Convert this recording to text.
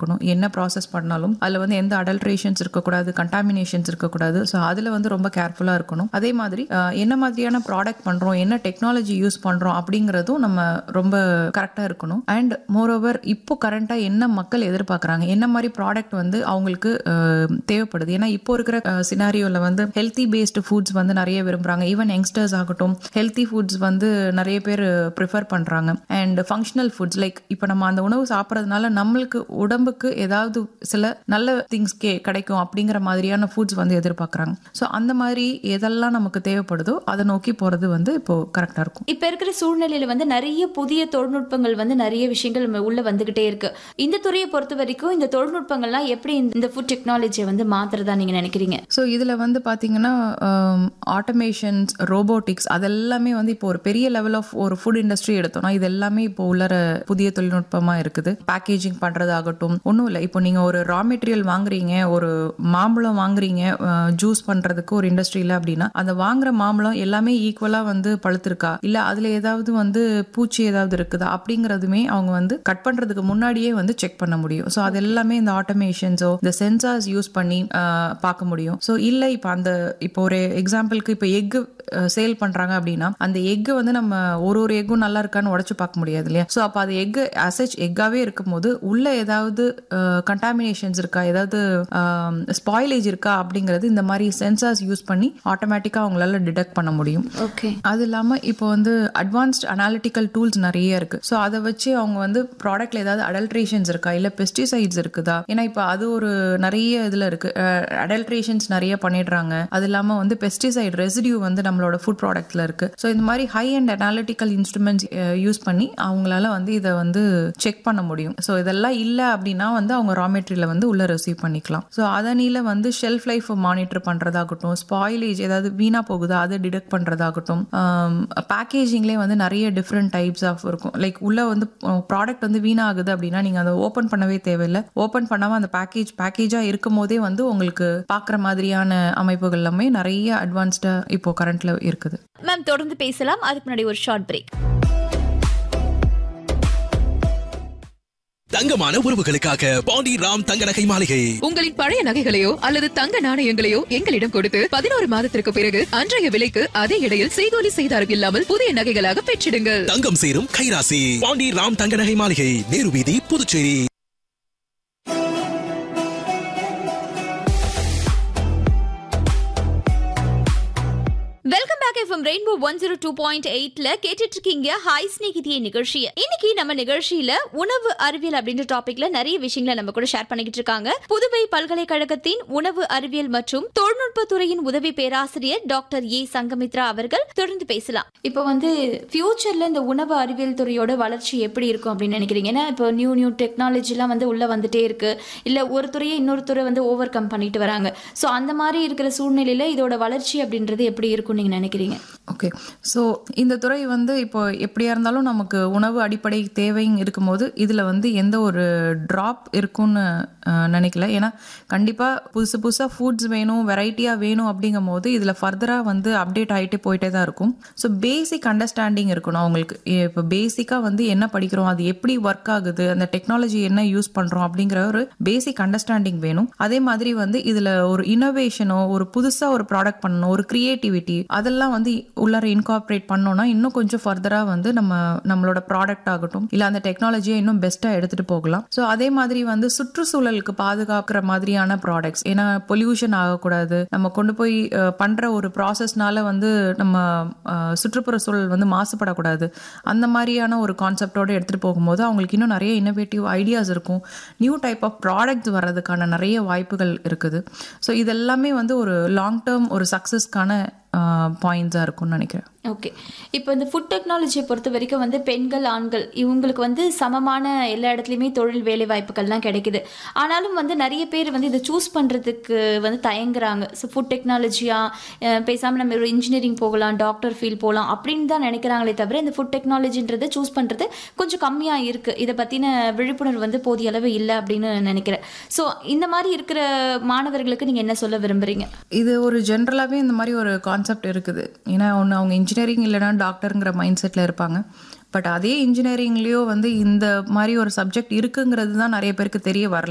இருக்கணும் என்ன ப்ராசஸ் பண்ணாலும் அதில் வந்து எந்த அடல்ட்ரேஷன்ஸ் இருக்கக்கூடாது கண்டாமினேஷன்ஸ் இருக்கக்கூடாது ஸோ அதில் வந்து ரொம்ப கேர்ஃபுல்லாக இருக்கணும் அதே மாதிரி அஹ், என்ன மாதிரியான ப்ராடக்ட் பண்ணுறோம் என்ன டெக்னாலஜி யூஸ் பண்ணுறோம் அப்படிங்கிறதும் நம்ம ரொம்ப கரெக்டாக இருக்கணும் அண்ட் மோரோவர் இப்போ கரண்ட்டாக என்ன மக்கள் எதிர்பார்க்குறாங்க என்ன மாதிரி ப்ராடக்ட் வந்து அவங்களுக்கு அஹ், தேவைப்படுது ஏன்னா இப்போ இருக்கிற சினாரியோவில் வந்து ஹெல்த்தி பேஸ்டு ஃபுட்ஸ் வந்து நிறைய விரும்புகிறாங்க ஈவன் யங்ஸ்டர்ஸ் ஆகட்டும் ஹெல்த்தி ஃபுட்ஸ் வந்து நிறைய பேர் ப்ரிஃபர் பண்ணுறாங்க அண்ட் ஃபங்க்ஷனல் ஃபுட்ஸ் லைக் இப்போ நம்ம அந்த உணவு சாப்பிட்றதுனால நம்மளுக்கு உடம்புக்கு ஏதாவது சில நல்ல திங்ஸ் கே கிடைக்கும் அப்படிங்கிற மாதிரியான ஃபுட்ஸ் வந்து எதிர்பார்க்குறாங்க ஸோ அந்த மாதிரி எதெல்லாம் நமக்கு தேவைப்படுதோ அதை நோக்கி போகிறது வந்து இப்போ கரெக்டாக இருக்கும் இப்ப இருக்கிற சூழ்நிலையில வந்து நிறைய புதிய தொழில்நுட்பங்கள் வந்து நிறைய விஷயங்கள் நம்ம உள்ள வந்துகிட்டே இருக்கு இந்த துறையை பொறுத்த வரைக்கும் இந்த தொழில்நுட்பங்கள்லாம் எப்படி இந்த ஃபுட் டெக்னாலஜியை வந்து மாத்துறதா நீங்க நினைக்கிறீங்க ஸோ இதில் வந்து பார்த்தீங்கன்னா ஆட்டோமேஷன்ஸ் ரோபோட்டிக்ஸ் அதெல்லாமே வந்து இப்போ ஒரு பெரிய லெவல் ஆஃப் ஒரு ஃபுட் இண்டஸ்ட்ரி எடுத்தோம்னா இது எல்லாமே இப்போ உள்ளர புதிய தொழில்நுட்பமாக இருக்குது பேக்கேஜிங் பண்ணுறதாகட்டும் ஒன்றும் இல்லை இப்போ நீங்கள் ஒரு ரா மெட்டீரியல் வாங்குறீங்க ஒரு மாம்பழம் வாங்குறீங்க ஜூஸ் பண்ணுறதுக்கு ஒரு இண்டஸ்ட்ரியில் அப்படின்னா அந்த வாங்குற மாம்பழம் எல்லாமே ஈக்குவலாக வந்து பழுத்திருக்கா இல்லை அதில் ஏதாவது வந்து பூச்சி ஏதாவது இருக்குதா அப்படிங்கிறதுமே அவங்க வந்து கட் பண்ணுறதுக்கு முன்னாடியே வந்து செக் பண்ண முடியும் ஸோ அது எல்லாமே இந்த ஆட்டோமேஷன்ஸோ இந்த சென்சார்ஸ் யூஸ் பண்ணி ஆஹ், பார்க்க முடியும் ஸோ இல்லை இப்போ அந்த இப்போ ஒரு எக்ஸாம்பிளுக்கு இப்போ எக்கு சேல் பண்ணுறாங்க அப்படின்னா அந்த எக்கு வந்து நம்ம ஒரு ஒரு எக்கும் நல்லா இருக்கான்னு உடச்சு பார்க்க முடியாது இல்லையா ஸோ அப்போ அது எக்கு அசச் எக்காவே இருக்கும்போது உள்ள ஏதாவது கண்டாமினேஷன்ஸ் இருக்கா ஏதாவது ஸ்பாயிலேஜ் இருக்கா அப்படிங்கிறது இந்த மாதிரி சென்சார்ஸ் யூஸ் பண்ணி ஆட்டோமேட்டிக்காக அவங்களால டிடெக்ட் பண்ண முடியும் ஓகே அது இல்லாமல் இப்போ வந்து அட்வான்ஸ்ட் அனாலிட்டிக்கல் டூல்ஸ் நிறைய இருக்கு ஸோ அதை வச்சு அவங்க வந்து ப்ராடக்ட்ல ஏதாவது அடல்ட்ரேஷன்ஸ் இருக்கா இல்லை பெஸ்டிசைட்ஸ் இருக்குதா ஏன்னா இப்போ அது ஒரு நிறைய இதில் இருக்கு அடல்ட்ரேஷன்ஸ் நிறைய பண்ணிடுறாங்க அது இல்லாமல் வந்து பெஸ்டிசைட் ரெசிடியூ வந்து நம்மளோட ஃபுட் ப்ராடக்ட்ல இருக்கு ஸோ இந்த மாதிரி high and analytical instruments use பண்ணி அவங்களால வந்து இதை வந்து செக் பண்ண முடியும் ஸோ இதெல்லாம் இல்லை அப்படின்னா வந்து அவங்க ரா மெட்டீரியலை வந்து உள்ள ரிசீவ் பண்ணிக்கலாம் ஸோ அதனில வந்து ஷெல்ஃப் லைஃப் மானிட்டர் பண்றதாகட்டும் ஸ்பாயிலேஜ் ஏதாவது வீணா போகுதா அதை டிடெக்ட் பண்றதாகட்டும் பேக்கேஜிங்லேயே வந்து நிறைய டிஃப்ரெண்ட் டைப்ஸ் ஆஃப் இருக்கும் லைக் உள்ள வந்து ப்ராடக்ட் வந்து வீணாகுது அப்படின்னா நீங்க அதை ஓப்பன் பண்ணவே தேவையில்லை ஓப்பன் பண்ணாம அந்த பேக்கேஜ் பேக்கேஜா இருக்கும் போதே வந்து உங்களுக்கு பார்க்குற மாதிரியான அமைப்புகள் எல்லாமே நிறைய அட்வான்ஸ்டா இப்போ கரண்ட்ல இருக்குது மேம் தொடர்ந்து பேசலாம் அதுக்கு முன்னாடி ஒரு ஷார்ட் பிரேக் தங்கமான உறவுகளுக்காக பாண்டி ராம் தங்க நகை மாளிகை உங்களின் பழைய நகைகளையோ அல்லது தங்க நாணயங்களையோ எங்களிடம் கொடுத்து பதினோரு மாதத்திற்கு பிறகு அன்றைய விலைக்கு அதே இடையில் செய்கூலி செய்தாரம் இல்லாமல் புதிய நகைகளாக பெற்றிடுங்கள் தங்கம் சேரும் கைராசி பாண்டி ராம் தங்க நகை மாளிகை நேரு வீதி Puducherry welcome back FM rainbow one zero two point எயிட்ல கேட்டுட்டு இருக்கீங்க ஹாய் ஸ்நேகிதியை நிகழ்ச்சியை இன்னைக்கு நம்ம நிகழ்ச்சியில உணவு அறிவியல் அப்படின்ற டாபிக்ல நிறைய விஷயங்களை நம்ம கூட ஷேர் பண்ணிக்கிட்டு இருக்காங்க புதுவை பல்கலைக்கழகத்தின் உணவு அறிவியல் மற்றும் தொழில்நுட்ப துறையின் உதவி பேராசிரியர் டாக்டர் ஏ சங்கமித்ரா அவர்கள் தொடர்ந்து பேசலாம் இப்போ வந்து ஃபியூச்சர்ல இந்த உணவு அறிவியல் துறையோட வளர்ச்சி எப்படி இருக்கும் அப்படின்னு நினைக்கிறீங்க ஏன்னா இப்போ நியூ நியூ டெக்னாலஜிலாம் வந்து உள்ள வந்துட்டே இருக்கு இல்ல ஒரு துறையை இன்னொரு துறை வந்து ஓவர் கம் பண்ணிட்டு வராங்க ஸோ அந்த மாதிரி இருக்கிற சூழ்நிலையில இதோட வளர்ச்சி அப்படின்றது எப்படி இருக்கும் நீங்க நினைக்கிறீங்க ஓகே ஸோ இந்த துறை வந்து இப்போ எப்படியா இருந்தாலும் நமக்கு உணவு அடிப்படை தேவைங்க இருக்கும்போது இதில் வந்து எந்த ஒரு ட்ராப் இருக்கும்னு அஹ், நினைக்கல ஏன்னா கண்டிப்பாக புதுசு புதுசாக ஃபுட்ஸ் வேணும் வெரைட்டியாக வேணும் அப்படிங்கும் போது இதில் ஃபர்தராக வந்து அப்டேட் ஆகிட்டே போயிட்டே தான் இருக்கும் ஸோ பேசிக் அண்டர்ஸ்டாண்டிங் இருக்கணும் அவங்களுக்கு இப்போ பேசிக்காக வந்து என்ன படிக்கிறோம் அது எப்படி ஒர்க் ஆகுது அந்த டெக்னாலஜி என்ன யூஸ் பண்ணுறோம் அப்படிங்கிற ஒரு பேசிக் அண்டர்ஸ்டாண்டிங் வேணும் அதே மாதிரி வந்து இதில் ஒரு இனோவேஷனோ ஒரு புதுசாக ஒரு ப்ராடக்ட் பண்ணணும் ஒரு கிரியேட்டிவிட்டி அதெல்லாம் வந்து உள்ளார இன்கார்பரேட் பண்ணோம்னா இன்னும் கொஞ்சம் ஃபர்தராக வந்து நம்ம நம்மளோட ப்ராடக்ட் ஆகட்டும் இல்லை அந்த டெக்னாலஜியை இன்னும் பெஸ்ட்டாக எடுத்துகிட்டு போகலாம் ஸோ அதே மாதிரி வந்து சுற்றுச்சூழலுக்கு பாதுகாக்கிற மாதிரியான ப்ராடக்ட்ஸ் ஏன்னா பொல்யூஷன் ஆகக்கூடாது நம்ம கொண்டு போய் அஹ், பண்ற ஒரு ப்ராசஸ்னால வந்து நம்ம அஹ், சுற்றுப்புற சூழல் வந்து மாசுபடக்கூடாது அந்த மாதிரியான ஒரு கான்செப்டோட எடுத்துகிட்டு போகும்போது அவங்களுக்கு இன்னும் நிறைய இன்னோவேட்டிவ் ஐடியாஸ் இருக்கும் நியூ டைப் ஆஃப் ப்ராடக்ட்ஸ் வர்றதுக்கான நிறைய வாய்ப்புகள் இருக்குது ஸோ இதெல்லாமே வந்து ஒரு லாங் டேர்ம் ஒரு சக்ஸஸ்க்கான பாயிண்ட்ஸாக இருக்கும்னு நினைக்கிறேன் ஓகே இப்போ இந்த ஃபுட் டெக்னாலஜியை பொறுத்த வரைக்கும் வந்து பெண்கள் ஆண்கள் இவங்களுக்கு வந்து சமமான எல்லா இடத்துலையுமே தொழில் வேலை வாய்ப்புகள்லாம் கிடைக்குது ஆனாலும் வந்து நிறைய பேர் வந்து இதை சூஸ் பண்ணுறதுக்கு வந்து தயங்குறாங்க ஸோ ஃபுட் டெக்னாலஜியா பேசாமல் நம்ம ஒரு இன்ஜினியரிங் போகலாம் டாக்டர் ஃபீல்ட் போகலாம் அப்படின்னு தான் நினைக்கிறாங்களே தவிர இந்த ஃபுட் டெக்னாலஜின்றதை சூஸ் பண்ணுறது கொஞ்சம் கம்மியாக இருக்குது இதை பற்றின விழிப்புணர்வு வந்து போதிய அளவு இல்லை அப்படின்னு நினைக்கிறேன் ஸோ இந்த மாதிரி இருக்கிற மாணவர்களுக்கு நீங்கள் என்ன சொல்ல விரும்புகிறீங்க இது ஒரு ஜென்ரலாகவே இந்த மாதிரி ஒரு கான்செப்ட் இருக்குது ஏன்னா ஒன்று அவங்க இன்ஜினியரிங் இல்லைனா டாக்டருங்கிற மைண்ட் செட்டில் இருப்பாங்க பட் அதே இன்ஜினியரிங்லேயோ வந்து இந்த மாதிரி ஒரு சப்ஜெக்ட் இருக்குங்கிறது தான் நிறைய பேருக்கு தெரிய வரல